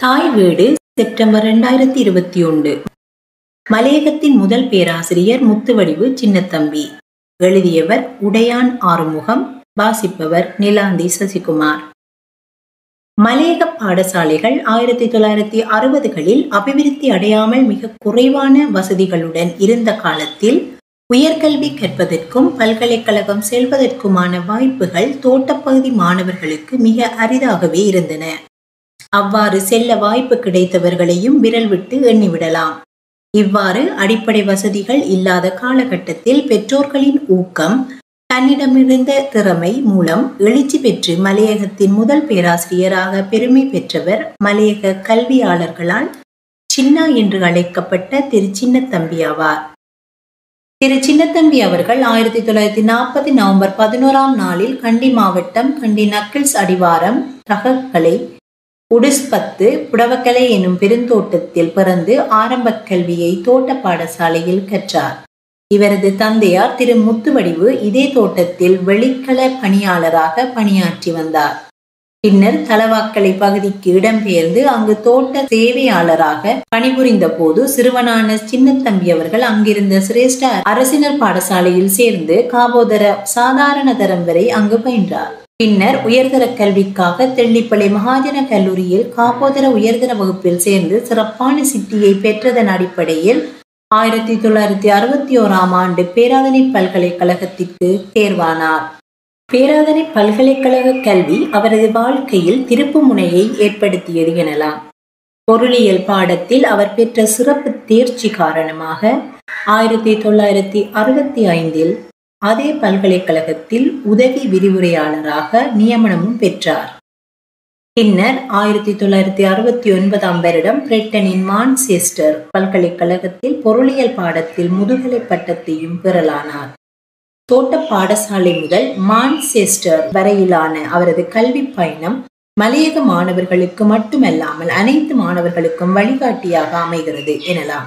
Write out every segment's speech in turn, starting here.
தாய் வீடு செப்டம்பர் இரண்டாயிரத்தி இருபத்தி ஒன்று மலையகத்தின் முதல் பேராசிரியர் முத்துவடிவு சின்னத்தம்பி எழுதியவர் உடையான் ஆறுமுகம் வாசிப்பவர் நிலாந்தி சசிகுமார் மலையக பாடசாலைகள் ஆயிரத்தி தொள்ளாயிரத்தி அறுபதுகளில் அபிவிருத்தி அடையாமல் மிக குறைவான வசதிகளுடன் இருந்த காலத்தில் உயர்கல்வி கற்பதற்கும் பல்கலைக்கழகம் செல்வதற்குமான வாய்ப்புகள் தோட்டப்பகுதி மாணவர்களுக்கு மிக அரிதாகவே இருந்தன அவ்வாறு செல்ல வாய்ப்பு கிடைத்தவர்களையும் விரல் விட்டு எண்ணிவிடலாம் இவ்வாறு அடிப்படை வசதிகள் இல்லாத காலகட்டத்தில் பெற்றோர்களின் ஊக்கம் தன்னிடமிருந்த திறமை மூலம் எழுச்சி பெற்று மலையகத்தின் முதல் பேராசிரியராக பெருமை பெற்றவர் மலையக கல்வியாளர்களால் சின்னா என்று அழைக்கப்பட்ட திரு சின்னத்தம்பி ஆவார் திரு சின்னத்தம்பி அவர்கள் ஆயிரத்தி தொள்ளாயிரத்தி நாற்பது நவம்பர் பதினோராம் நாளில் கண்டி மாவட்டம் கண்டி நக்கிள்ஸ் அடிவாரம் தகக்கலை உடுஸ்பத்து புடவக்கலை எனும் பெருந்தோட்டத்தில் பிறந்து ஆரம்ப கல்வியை தோட்ட பாடசாலையில் கற்றார் இவரது தந்தையார் திரு முத்துவடிவு இதே தோட்டத்தில் வெளிக்கள பணியாளராக பணியாற்றி வந்தார் பின்னர் தலவாக்கலை பகுதிக்கு இடம்பெயர்ந்து அங்கு தோட்ட சேவையாளராக பணிபுரிந்த போது சிறுவனான சின்னத்தம்பி அவர்கள் அங்கிருந்த சிரேஷ்ட அரசினர் பாடசாலையில் சேர்ந்து காபோதர சாதாரண தரம் வரை அங்கு பயின்றார் பின்னர் உயர்தர கல்விக்காக தெள்ளிப்பளை மகாஜன கல்லூரியில் காப்போதர உயர்தர வகுப்பில் சேர்ந்து சிறப்பான சித்தியை பெற்றதன் அடிப்படையில் ஆயிரத்தி தொள்ளாயிரத்தி அறுபத்தி ஓராம் ஆண்டு பேராதனை பல்கலைக்கழகத்திற்கு தேர்வானார் பேராதனை பல்கலைக்கழக கல்வி அவரது வாழ்க்கையில் திருப்பு முனையை ஏற்படுத்தியது எனலாம் பொருளியல் பாடத்தில் அவர் பெற்ற சிறப்பு தேர்ச்சி காரணமாக ஆயிரத்தி தொள்ளாயிரத்தி அறுபத்தி ஐந்தில் அதே பல்கலைக்கழகத்தில் உதவி விரிவுரையாளராக நியமனமும் பெற்றார் பின்னர் ஆயிரத்தி தொள்ளாயிரத்தி அறுபத்தி ஒன்பதாம் வருடம் பிரிட்டனின் மான்செஸ்டர் பல்கலைக்கழகத்தில் பொருளியல் பாடத்தில் முதுகலை பட்டத்தையும் பெறலானார் தோட்ட பாடசாலை முதல் மான்செஸ்டர் வரையிலான அவரது கல்வி பயணம் மலையக மாணவர்களுக்கு மட்டுமல்லாமல் அனைத்து மாணவர்களுக்கும் வழிகாட்டியாக அமைகிறது எனலாம்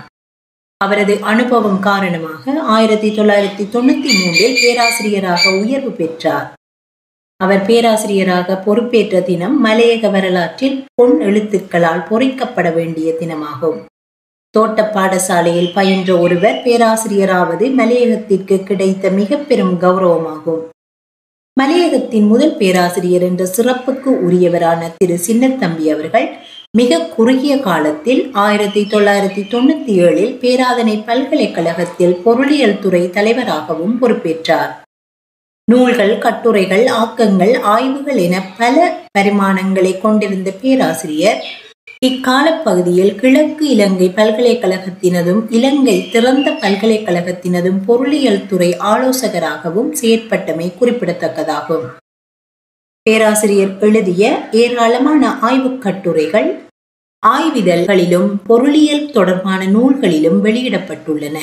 அவரது அனுபவம் காரணமாக ஆயிரத்தி தொள்ளாயிரத்தி தொண்ணூத்தி மூன்றில் பேராசிரியராக உயர்வு பெற்றார் அவர் பேராசிரியராக பொறுப்பேற்ற தினம் மலையக வரலாற்றில் பொன் எழுத்துக்களால் பொறிக்கப்பட வேண்டிய தினமாகும் தோட்ட பாடசாலையில் பயின்ற ஒருவர் பேராசிரியராவது மலையகத்திற்கு கிடைத்த மிக பெரும் கௌரவமாகும் மலையகத்தின் முதல் பேராசிரியர் என்ற சிறப்புக்கு உரியவரான திரு சின்னத்தம்பி அவர்கள் மிக குறுகிய காலத்தில் ஆயிரத்தி தொள்ளாயிரத்தி தொண்ணூத்தி ஏழில் பேராதனை பல்கலைக்கழகத்தில் பொருளியல் துறை தலைவராகவும் பொறுப்பேற்றார் நூல்கள் கட்டுரைகள் ஆக்கங்கள் ஆய்வுகள் என பல பரிமாணங்களை கொண்டிருந்த பேராசிரியர் இக்கால பகுதியில் கிழக்கு இலங்கை பல்கலைக்கழகத்தினதும் இலங்கை திறந்த பல்கலைக்கழகத்தினதும் பொருளியல் துறை ஆலோசகராகவும் செயற்பட்டமை குறிப்பிடத்தக்கதாகும் பேராசிரியர் எழுதிய ஏராளமான ஆய்வுக் கட்டுரைகள் ஆய்விதழ்களிலும் பொருளியல் தொடர்பான நூல்களிலும் வெளியிடப்பட்டுள்ளன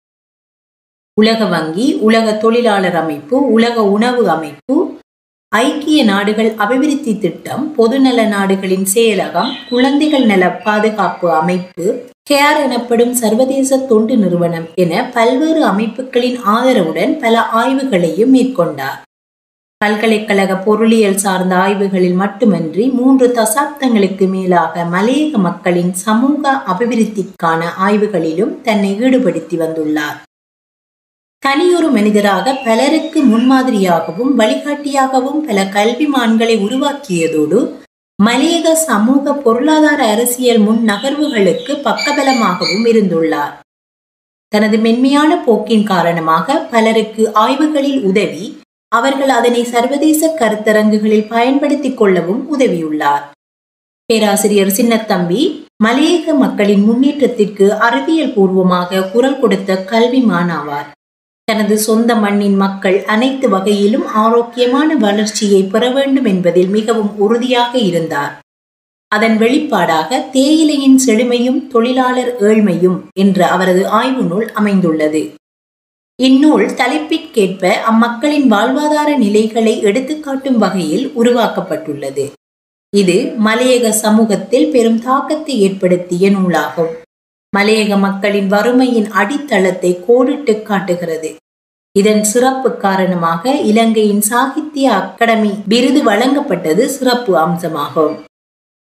உலக வங்கி உலக தொழிலாளர் அமைப்பு உலக உணவு அமைப்பு ஐக்கிய நாடுகள் அபிவிருத்தி திட்டம் பொதுநல நாடுகளின் செயலகம் குழந்தைகள் நல பாதுகாப்பு அமைப்பு கேர் எனப்படும் சர்வதேச தொண்டு நிறுவனம் என பல்வேறு அமைப்புகளின் ஆதரவுடன் பல ஆய்வுகளையும் மேற்கொண்டார் பல்கலைக்கழக பொருளியல் சார்ந்த ஆய்வுகளில் மட்டுமன்றி மூன்று தசாப்தங்களுக்கு மேலாக மலையக மக்களின் சமூக அபிவிருத்திக்கான ஆய்வுகளிலும் தன்னை ஈடுபடுத்தி வந்துள்ளார் தனியொரு மனிதராக பலருக்கு முன்மாதிரியாகவும் வழிகாட்டியாகவும் பல கல்விமான்களை உருவாக்கியதோடு மலையக சமூக பொருளாதார அரசியல் முன் நகர்வுகளுக்கு பக்கபலமாகவும் இருந்துள்ளார் தனது மென்மையான போக்கின் காரணமாக பலருக்கு ஆய்வுகளில் உதவி அவர்கள் அதனை சர்வதேச கருத்தரங்குகளில் பயன்படுத்திக் கொள்ளவும் உதவியுள்ளார் பேராசிரியர் சின்னத்தம்பி மலையக மக்களின் முன்னேற்றத்திற்கு அறிவியல் பூர்வமாக குரல் கொடுத்த கல்விமான் ஆவார் தனது சொந்த மண்ணின் மக்கள் அனைத்து வகையிலும் ஆரோக்கியமான வளர்ச்சியை பெற வேண்டும் என்பதில் மிகவும் உறுதியாக இருந்தார் அதன் வெளிப்பாடாக தேயிலையின் செழுமையும் தொழிலாளர் ஏழ்மையும் என்ற அவரது ஆய்வு நூல் அமைந்துள்ளது இந்நூல் தலைப்பிற்கேற்ப அம்மக்களின் வாழ்வாதார நிலைகளை எடுத்துக்காட்டும் வகையில் உருவாக்கப்பட்டுள்ளது இது மலையக சமூகத்தில் பெரும் தாக்கத்தை ஏற்படுத்திய நூலாகும் மலையக மக்களின் வறுமையின் அடித்தளத்தை கோடிட்டு காட்டுகிறது இதன் சிறப்பு காரணமாக இலங்கையின் சாகித்ய அகாடமி விருது வழங்கப்பட்டது சிறப்பு அம்சமாகும்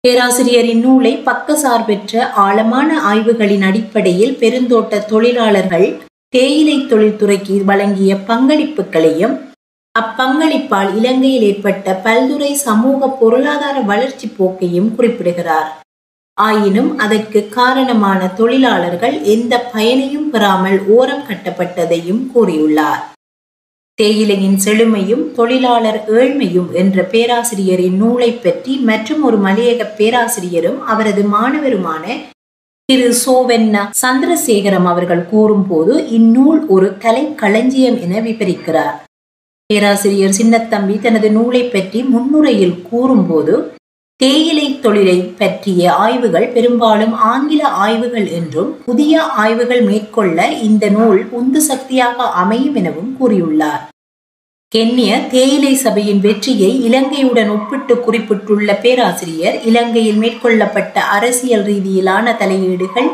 பேராசிரியரின் நூலை பக்கசார்பெற்ற ஆழமான ஆய்வுகளின் அடிப்படையில் பெருந்தோட்ட தொழிலாளர்கள் தேயிலை தொழில்துறைக்கு வழங்கிய பங்களிப்புகளையும் அப்பங்களிப்பால் இலங்கையில் ஏற்பட்ட பல்துறை சமூக பொருளாதார வளர்ச்சி போக்கையும் குறிப்பிடுகிறார் ஆயினும் அதற்கு காரணமான தொழிலாளர்கள் எந்த பயனையும் பெறாமல் ஓரம் கட்டப்பட்டதையும் கூறியுள்ளார் தேயிலையின் செழுமையும் தொழிலாளர் ஏழ்மையும் என்ற பேராசிரியரின் நூலை பற்றி மற்றும் ஒரு மலையக பேராசிரியரும் அவரது மாணவருமான திரு சோவென்னா சந்திரசேகரம் அவர்கள் கூறும்போது இந்நூல் ஒரு கலை களஞ்சியம் என விவரிக்கிறார் பேராசிரியர் சின்னத்தம்பி தனது நூலை பற்றி முன்னுரையில் கூறும்போது தேயிலை தொழிலை பற்றிய ஆய்வுகள் பெரும்பாலும் ஆங்கில ஆய்வுகள் என்றும் புதிய ஆய்வுகள் மேற்கொள்ள இந்த நூல் உந்து சக்தியாக அமையும் எனவும் கூறியுள்ளார் கென்ய தேயிலை சபையின் வெற்றியை இலங்கையுடன் ஒப்பிட்டு குறிப்பிட்டுள்ள பேராசிரியர் இலங்கையில் மேற்கொள்ளப்பட்ட அரசியல் ரீதியிலான தலையீடுகள்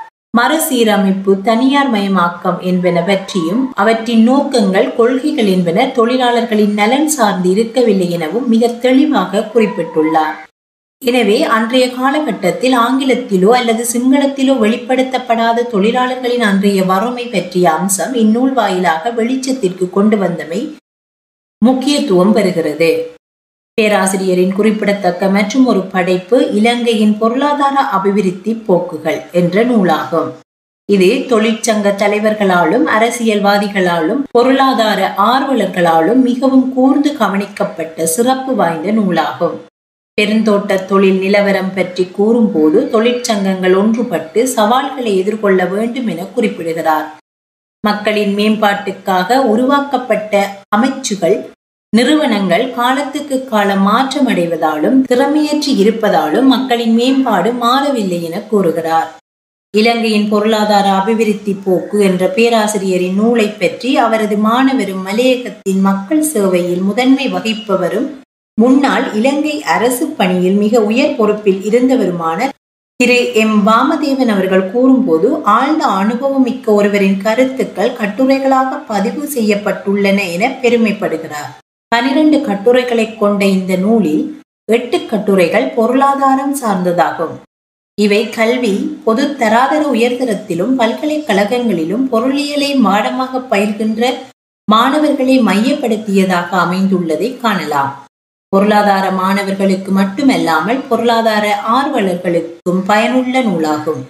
மறுசீரமைப்பு தனியார் மயமாக்கம் என்பன பற்றியும் அவற்றின் நோக்கங்கள் கொள்கைகள் என்பன தொழிலாளர்களின் நலன் சார்ந்து இருக்கவில்லை எனவும் மிக தெளிவாக குறிப்பிட்டுள்ளார் எனவே அன்றைய காலகட்டத்தில் ஆங்கிலத்திலோ அல்லது சிங்களத்திலோ வெளிப்படுத்தப்படாத தொழிலாளர்களின் அன்றைய வறுமை பற்றிய அம்சம் இந்நூல் வாயிலாக வெளிச்சத்திற்கு கொண்டு வந்தமை முக்கியத்துவம் பெறுகிறது பேராசிரியரின் குறிப்பிடத்தக்க மற்றும் ஒரு படைப்பு இலங்கையின் பொருளாதார அபிவிருத்தி போக்குகள் என்ற நூலாகும் இது தொழிற்சங்க தலைவர்களாலும் அரசியல்வாதிகளாலும் பொருளாதார ஆர்வலர்களாலும் மிகவும் கூர்ந்து கவனிக்கப்பட்ட சிறப்பு வாய்ந்த நூலாகும் பெருந்தோட்ட தொழில் நிலவரம் பற்றி கூறும்போது தொழிற்சங்கங்கள் ஒன்றுபட்டு சவால்களை எதிர்கொள்ள வேண்டும் என குறிப்பிடுகிறார் மக்களின் மேம்பாட்டுக்காக உருவாக்கப்பட்ட அமைச்சுகள் நிறுவனங்கள் காலத்துக்கு காலம் மாற்றமடைவதாலும் திறமையற்றி இருப்பதாலும் மக்களின் மேம்பாடு மாறவில்லை என கூறுகிறார் இலங்கையின் பொருளாதார அபிவிருத்தி போக்கு என்ற பேராசிரியரின் நூலை பற்றி அவரது மாணவரும் மலையகத்தின் மக்கள் சேவையில் முதன்மை வகிப்பவரும் முன்னாள் இலங்கை அரசு பணியில் மிக உயர் பொறுப்பில் இருந்தவருமான திரு எம் வாமதேவன் அவர்கள் கூறும்போது ஆழ்ந்த அனுபவம் மிக்க ஒருவரின் கருத்துக்கள் கட்டுரைகளாக பதிவு செய்யப்பட்டுள்ளன என பெருமைப்படுகிறார் பனிரெண்டு கட்டுரைகளை கொண்ட இந்த நூலில் எட்டு கட்டுரைகள் பொருளாதாரம் சார்ந்ததாகும் இவை கல்வி பொது தராதர உயர்தரத்திலும் பல்கலைக்கழகங்களிலும் பொருளியலை மாடமாக பயிர்கின்ற மாணவர்களை மையப்படுத்தியதாக அமைந்துள்ளதை காணலாம் பொருளாதார மாணவர்களுக்கு மட்டுமல்லாமல் பொருளாதார ஆர்வலர்களுக்கும் பயனுள்ள நூலாகும்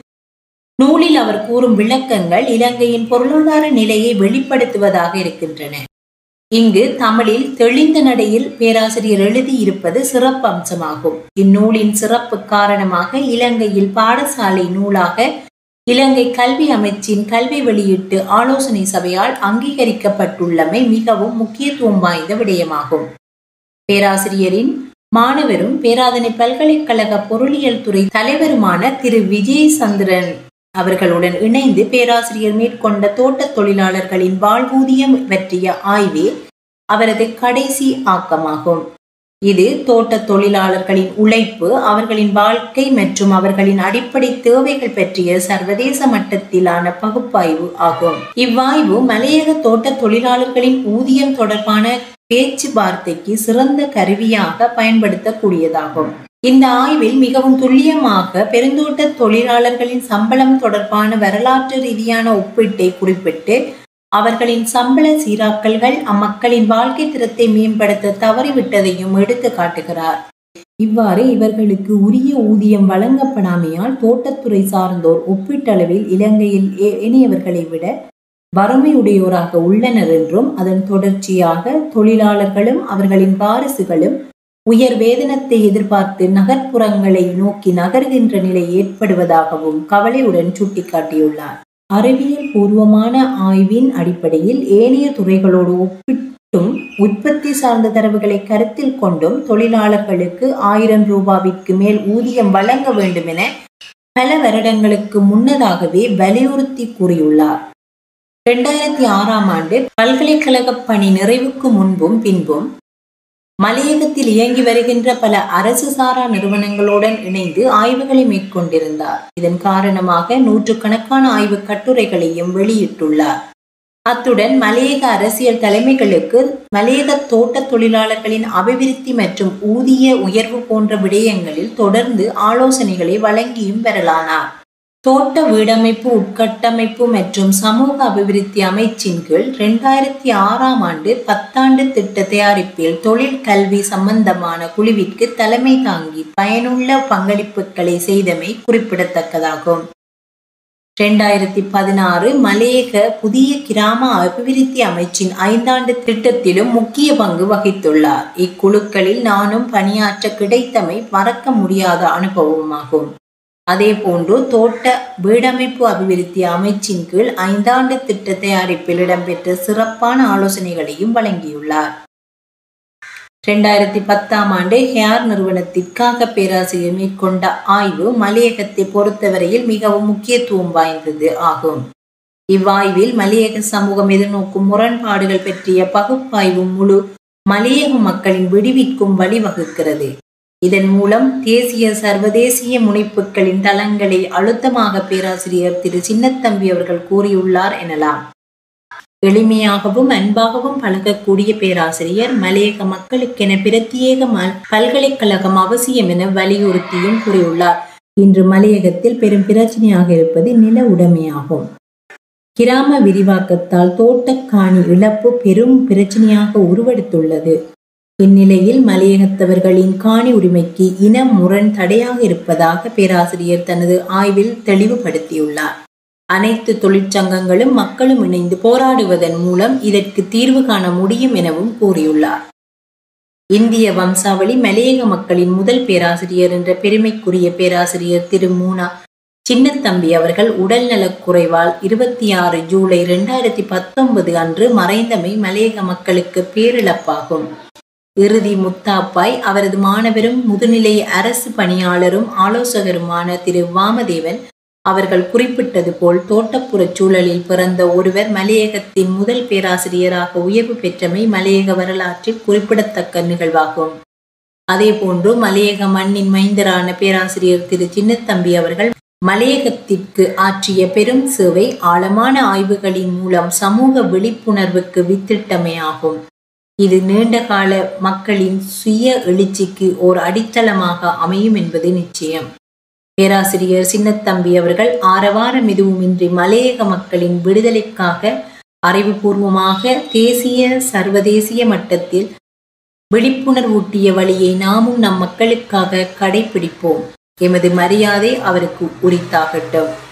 நூலில் அவர் கூறும் விளக்கங்கள் இலங்கையின் பொருளாதார நிலையை வெளிப்படுத்துவதாக இருக்கின்றன இங்கு தமிழில் தெளிந்த நடையில் பேராசிரியர் எழுதியிருப்பது சிறப்பு அம்சமாகும் இந்நூலின் சிறப்பு காரணமாக இலங்கையில் பாடசாலை நூலாக இலங்கை கல்வி அமைச்சின் கல்வி வெளியீட்டு ஆலோசனை சபையால் அங்கீகரிக்கப்பட்டுள்ளமை மிகவும் முக்கியத்துவம் வாய்ந்த விடயமாகும் பேராசிரியரின் மாணவரும் பேராதனை பல்கலைக்கழக பொருளியல் துறை தலைவருமான திரு விஜய் சந்திரன் அவர்களுடன் இணைந்து பேராசிரியர் மேற்கொண்ட தோட்ட தொழிலாளர்களின் வாழ்வூதியம் பற்றிய ஆய்வே அவரது கடைசி ஆக்கமாகும் இது தோட்ட தொழிலாளர்களின் உழைப்பு அவர்களின் வாழ்க்கை மற்றும் அவர்களின் அடிப்படை தேவைகள் பற்றிய சர்வதேச மட்டத்திலான பகுப்பாய்வு ஆகும் இவ்வாய்வு மலையக தோட்ட தொழிலாளர்களின் ஊதியம் தொடர்பான பேச்சுவார்த்தைக்கு சிறந்த கருவியாக பயன்படுத்தக்கூடியதாகும் இந்த ஆய்வில் மிகவும் துல்லியமாக பெருந்தோட்ட தொழிலாளர்களின் சம்பளம் தொடர்பான வரலாற்று ரீதியான ஒப்பீட்டை குறிப்பிட்டு அவர்களின் சம்பள சீராக்கல்கள் அம்மக்களின் வாழ்க்கை தரத்தை மேம்படுத்த தவறிவிட்டதையும் எடுத்து காட்டுகிறார் இவ்வாறு இவர்களுக்கு உரிய ஊதியம் வழங்கப்படாமையால் தோட்டத்துறை சார்ந்தோர் ஒப்பீட்டளவில் இலங்கையில் ஏனையவர்களை விட வறுமையுடையோராக உள்ளனர் என்றும் அதன் தொடர்ச்சியாக தொழிலாளர்களும் அவர்களின் வாரிசுகளும் உயர் வேதனத்தை எதிர்பார்த்து நகர்ப்புறங்களை நோக்கி நகர்கின்ற நிலை ஏற்படுவதாகவும் கவலையுடன் சுட்டிக்காட்டியுள்ளார் அறிவியல் பூர்வமான ஆய்வின் அடிப்படையில் ஏனைய துறைகளோடு ஒப்பிட்டும் உற்பத்தி சார்ந்த தரவுகளை கருத்தில் கொண்டும் தொழிலாளர்களுக்கு ஆயிரம் ரூபாவிற்கு மேல் ஊதியம் வழங்க வேண்டும் என பல வருடங்களுக்கு முன்னதாகவே வலியுறுத்தி கூறியுள்ளார் இரண்டாயிரத்தி ஆறாம் ஆண்டு பல்கலைக்கழக பணி நிறைவுக்கு முன்பும் பின்பும் மலையகத்தில் இயங்கி வருகின்ற பல அரசு சாரா நிறுவனங்களுடன் இணைந்து ஆய்வுகளை மேற்கொண்டிருந்தார் இதன் காரணமாக நூற்றுக்கணக்கான ஆய்வு கட்டுரைகளையும் வெளியிட்டுள்ளார் அத்துடன் மலையக அரசியல் தலைமைகளுக்கு மலையக தோட்ட தொழிலாளர்களின் அபிவிருத்தி மற்றும் ஊதிய உயர்வு போன்ற விடயங்களில் தொடர்ந்து ஆலோசனைகளை வழங்கியும் வரலானார் தோட்ட வீடமைப்பு உட்கட்டமைப்பு மற்றும் சமூக அபிவிருத்தி அமைச்சின் கீழ் இரண்டாயிரத்தி ஆறாம் ஆண்டு பத்தாண்டு திட்ட தயாரிப்பில் தொழில் கல்வி சம்பந்தமான குழுவிற்கு தலைமை தாங்கி பயனுள்ள பங்களிப்புகளை செய்தமை குறிப்பிடத்தக்கதாகும் இரண்டாயிரத்தி பதினாறு மலையக புதிய கிராம அபிவிருத்தி அமைச்சின் ஐந்தாண்டு திட்டத்திலும் முக்கிய பங்கு வகித்துள்ளார் இக்குழுக்களில் நானும் பணியாற்ற கிடைத்தமை மறக்க முடியாத அனுபவமாகும் அதேபோன்று தோட்ட வீடமைப்பு அபிவிருத்தி அமைச்சின் கீழ் ஐந்தாண்டு திட்ட தயாரிப்பில் இடம்பெற்ற சிறப்பான ஆலோசனைகளையும் வழங்கியுள்ளார் இரண்டாயிரத்தி பத்தாம் ஆண்டு ஹேர் நிறுவனத்திற்காக பேராசிரியர் மேற்கொண்ட ஆய்வு மலையகத்தை பொறுத்தவரையில் மிகவும் முக்கியத்துவம் வாய்ந்தது ஆகும் இவ்வாய்வில் மலையக சமூகம் எதிர்நோக்கும் முரண்பாடுகள் பற்றிய பகுப்பாய்வு முழு மலையக மக்களின் விடுவிக்கும் வழிவகுக்கிறது இதன் மூலம் தேசிய சர்வதேசிய முனைப்புகளின் தளங்களை அழுத்தமாக பேராசிரியர் திரு சின்னத்தம்பி அவர்கள் கூறியுள்ளார் எனலாம் எளிமையாகவும் அன்பாகவும் பழகக்கூடிய பேராசிரியர் மலையக மக்களுக்கென பிரத்யேக பல்கலைக்கழகம் அவசியம் என வலியுறுத்தியும் கூறியுள்ளார் இன்று மலையகத்தில் பெரும் பிரச்சனையாக இருப்பது நில உடைமையாகும் கிராம விரிவாக்கத்தால் தோட்டக்காணி இழப்பு பெரும் பிரச்சனையாக உருவெடுத்துள்ளது இந்நிலையில் மலையகத்தவர்களின் காணி உரிமைக்கு இன முரண் தடையாக இருப்பதாக பேராசிரியர் தனது ஆய்வில் தெளிவுபடுத்தியுள்ளார் அனைத்து தொழிற்சங்கங்களும் மக்களும் இணைந்து போராடுவதன் மூலம் இதற்கு தீர்வு காண முடியும் எனவும் கூறியுள்ளார் இந்திய வம்சாவளி மலையக மக்களின் முதல் பேராசிரியர் என்ற பெருமைக்குரிய பேராசிரியர் திரு மூனா சின்னத்தம்பி அவர்கள் உடல்நலக் குறைவால் இருபத்தி ஆறு ஜூலை இரண்டாயிரத்தி பத்தொன்பது அன்று மறைந்தமை மலையக மக்களுக்கு பேரிழப்பாகும் இறுதி முத்தாப்பாய் அவரது மாணவரும் முதுநிலை அரசு பணியாளரும் ஆலோசகருமான திரு வாமதேவன் அவர்கள் குறிப்பிட்டது போல் தோட்டப்புற சூழலில் பிறந்த ஒருவர் மலையகத்தின் முதல் பேராசிரியராக உயர்வு பெற்றமை மலையக வரலாற்றில் குறிப்பிடத்தக்க நிகழ்வாகும் அதேபோன்று மலையக மண்ணின் மைந்தரான பேராசிரியர் திரு சின்னத்தம்பி அவர்கள் மலையகத்திற்கு ஆற்றிய பெரும் சேவை ஆழமான ஆய்வுகளின் மூலம் சமூக விழிப்புணர்வுக்கு வித்திட்டமையாகும் இது நீண்டகால மக்களின் சுய எழுச்சிக்கு ஓர் அடித்தளமாக அமையும் என்பது நிச்சயம் பேராசிரியர் சின்னத்தம்பி அவர்கள் ஆரவாரம் எதுவுமின்றி மலையக மக்களின் விடுதலைக்காக அறிவுபூர்வமாக தேசிய சர்வதேசிய மட்டத்தில் விழிப்புணர்வூட்டிய வழியை நாமும் நம் மக்களுக்காக கடைபிடிப்போம் எமது மரியாதை அவருக்கு உரித்தாகட்டும்